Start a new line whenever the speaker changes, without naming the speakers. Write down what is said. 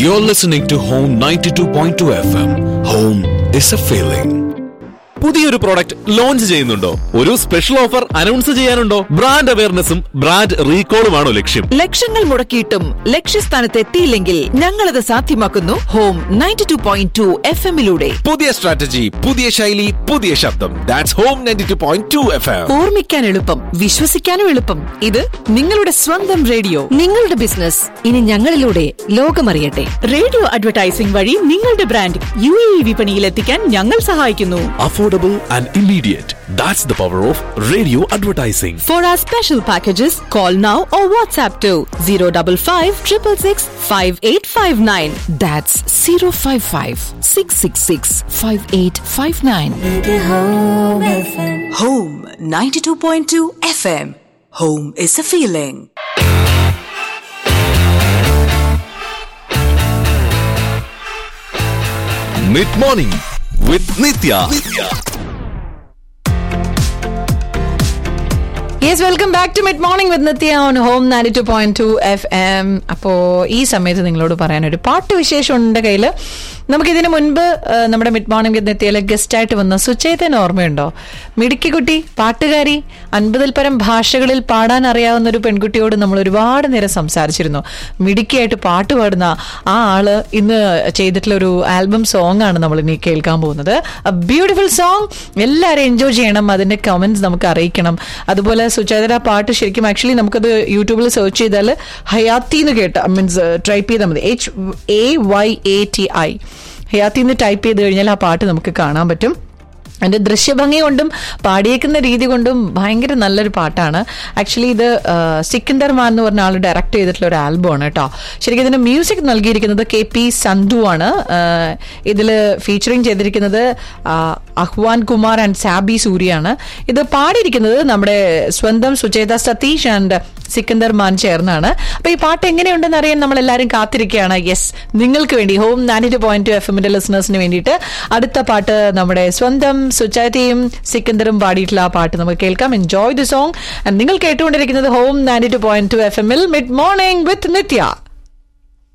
You're listening to Home 92.2 FM. Home is a feeling.
പുതിയൊരു product launch ചെയ്യുന്നുണ്ടോ ഒരു special offer announce ചെയ്യാനുണ്ടോ brand അവയർനെസ്സും ബ്രാൻഡ് റീകോളുമാണോ ലക്ഷ്യം
ലക്ഷങ്ങൾ മുടക്കിയിട്ടും ലക്ഷ്യസ്ഥാനത്ത് എത്തിയില്ലെങ്കിൽ ഞങ്ങളത് സാധ്യമാക്കുന്നു home ninety two point two F എമ്മിലൂടെ
പുതിയ സ്ട്രാറ്റജി പുതിയ ശൈലി പുതിയ ശബ്ദം that's home ninety two point two F M
ഓർമ്മിക്കാൻ എളുപ്പം വിശ്വസിക്കാനും എളുപ്പം ഇത് നിങ്ങളുടെ സ്വന്തം റേഡിയോ
നിങ്ങളുടെ ബിസിനസ് ഇനി ഞങ്ങളിലൂടെ ലോകമറിയട്ടെ
റേഡിയോ അഡ്വർടൈസിംഗ് വഴി നിങ്ങളുടെ ബ്രാൻഡ് യു എ വിപണിയിൽ എത്തിക്കാൻ ഞങ്ങൾ സഹായിക്കുന്നു
affordable and immediate that's the power of radio advertising
for our special packages call now or WhatsApp two zero double five triple six five eight five nine
that's zero five five six six six five eight five nine
Home 92.2 FM. Home is a feeling.
Mid morning with Nithya
yes welcome back to mid morning with Nithya on home ninety two point two F M അപ്പോൾ ഈ സമയത്ത് നിങ്ങളോട് പറയാൻ ഒരു പാട്ട് വിശേഷം ഉണ്ട് കയ്യിൽ നമുക്കിതിന് മുൻപ് ആ, നമ്മുടെ മിഡ് മോർണിംഗ് വിത്ത് നിത്യയിലെ ഗസ്റ്റായിട്ട് വന്ന സുചേതൻ ഓർമ്മയുണ്ടോ മിടുക്കി കുട്ടി പാട്ടുകാരി അൻപതിൽ പരം ഭാഷകളിൽ പാടാൻ അറിയാവുന്ന ഒരു പെൺകുട്ടിയോട് നമ്മൾ ഒരുപാട് നേരം സംസാരിച്ചിരുന്നു മിടുക്കിയായിട്ട് പാട്ട് പാടുന്ന ആ ആള് ഇന്ന് ചെയ്തിട്ടുള്ള ഒരു ആൽബം സോങ് ആണ് നമ്മൾ ഇനി കേൾക്കാൻ പോകുന്നത് ബ്യൂട്ടിഫുൾ സോങ് എല്ലാവരും എൻജോയ് ചെയ്യണം അതിന്റെ കമന്റ്സ് നമുക്ക് അറിയിക്കണം അതുപോലെ സുചേതര പാട്ട് ശരിക്കും ആക്ച്വലി നമുക്കത് യൂട്യൂബിൽ സെർച്ച് ചെയ്താൽ ഹയാത്തി എന്ന് കേട്ട മീൻസ് ടൈപ്പ് ചെയ്താൽ മതി H A Y A T I Hayathi എന്ന് ടൈപ്പ് ചെയ്ത് കഴിഞ്ഞാൽ ആ പാട്ട് നമുക്ക് കാണാൻ പറ്റും അതിന്റെ ദൃശ്യഭംഗി കൊണ്ടും പാടിയേക്കുന്ന രീതി കൊണ്ടും ഭയങ്കര നല്ലൊരു പാട്ടാണ് ആക്ച്വലി ഇത് ആ, സിക്കന്ദർ മാൻ എന്ന് പറഞ്ഞ ആൾ ഡയറക്ട് ചെയ്തിട്ടുള്ള ഒരു ആൽബമാണ് കേട്ടോ ശരിക്കും ഇതിന് മ്യൂസിക് നൽകിയിരിക്കുന്നത് കെ പി സന്ധു ആണ് ഇതിൽ ഫീച്ചറിങ് ചെയ്തിരിക്കുന്നത് ആ, അഹ്വാൻ കുമാർ ആൻഡ് സാബി സൂര്യാണ് ഇത് പാടിയിരിക്കുന്നത് നമ്മുടെ സ്വന്തം സുചേത സതീഷ് ആൻഡ് സിക്കന്ദർ മാൻ ചേർന്നാണ് അപ്പൊ ഈ പാട്ട് എങ്ങനെയുണ്ടെന്ന് അറിയാൻ നമ്മൾ എല്ലാവരും കാത്തിരിക്കുകയാണ് യെസ് നിങ്ങൾക്ക് വേണ്ടി ഹോം നാനൂറ്റി പോയിന്റ് ടു എഫ് എമ്മിന്റെ ലിസണേഴ്സിന് വേണ്ടിയിട്ട് അടുത്ത പാട്ട് നമ്മുടെ സ്വന്തം സുചാതയും സിക്കന്ദറും പാടിയിട്ടുള്ള ആ പാട്ട് നമുക്ക് കേൾക്കാം എൻജോയ് ദി സോങ് നിങ്ങൾ കേട്ടുകൊണ്ടിരിക്കുന്നത് ഹോം നാനൂറ്റി പോയിന്റ് ടു എഫ് എമ്മിൽ മിഡ് മോർണിംഗ് വിത്ത് നിത്യ